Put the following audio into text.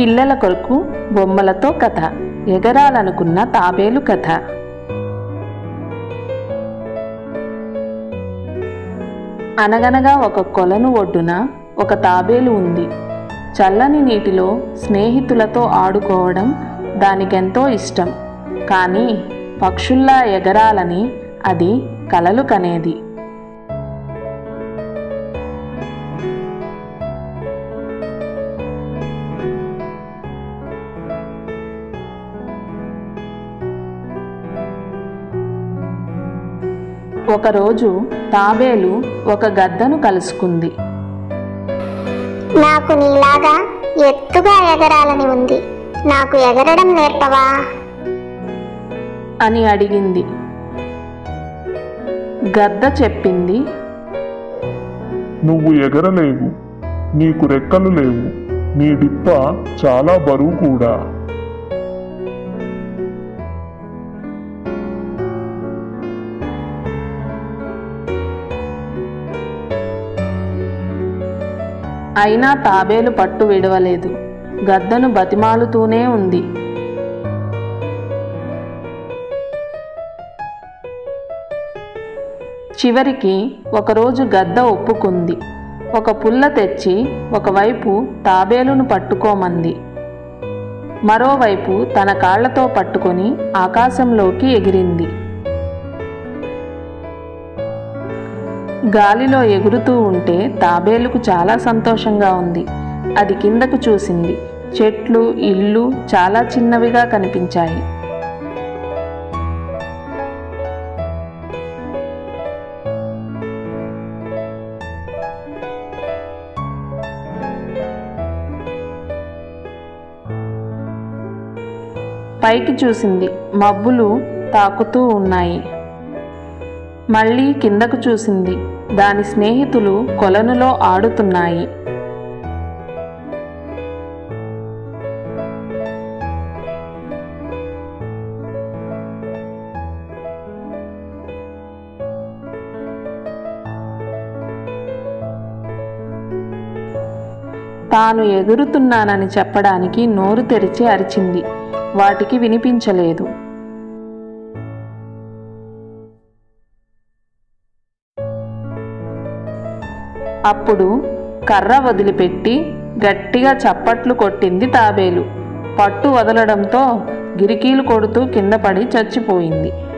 పిల్లల కొరకు బొమ్మలతో కథ ఎగరాలనుకున్న తాబేలు కథ అనగనగా ఒక కొలను ఒడ్డున ఒక తాబేలు ఉంది చల్లని నీటిలో స్నేహితులతో ఆడుకోవడం దానికెంతో ఇష్టం కానీ పక్షుల్లా ఎగరాలని అది కలలు కనేది ఒకరోజు తాబేలు ఒక గద్దను కలుసుకుంది నాకు నీలాగా ఎత్తుగా ఎగరాలని ఉంది నాకు ఎగరడం నేర్పవా అని అడిగింది గద్ద చెప్పింది నువ్వు ఎగరలేవు నీకు రెక్కలు లేవు నీ డిప్ప చాలా బరువు కూడా అయినా తాబేలు పట్టు విడవలేదు గద్దను బతిమాలుతూనే ఉంది చివరికి ఒకరోజు గద్ద ఒప్పుకుంది ఒక పుల్ల తెచ్చి ఒకవైపు తాబేలును పట్టుకోమంది మరోవైపు తన కాళ్లతో పట్టుకొని ఆకాశంలోకి ఎగిరింది గాలిలో ఎగురుతూ ఉంటే తాబేలుకు చాలా సంతోషంగా ఉంది అది కిందకు చూసింది చెట్లు ఇల్లు చాలా చిన్నవిగా కనిపించాయి పైకి చూసింది మబ్బులు తాకుతూ ఉన్నాయి మళ్ళీ కిందకు చూసింది దాని స్నేహితులు కొలనులో ఆడుతున్నాయి తాను ఎగురుతున్నానని చెప్పడానికి నోరు తెరిచి అరిచింది వాటికి వినిపించలేదు అప్పుడు కర్ర వదిలిపెట్టి గట్టిగా చప్పట్లు కొట్టింది తాబేలు పట్టు వదలడంతో గిరికీలు కొడుతూ కింద పడి చచ్చిపోయింది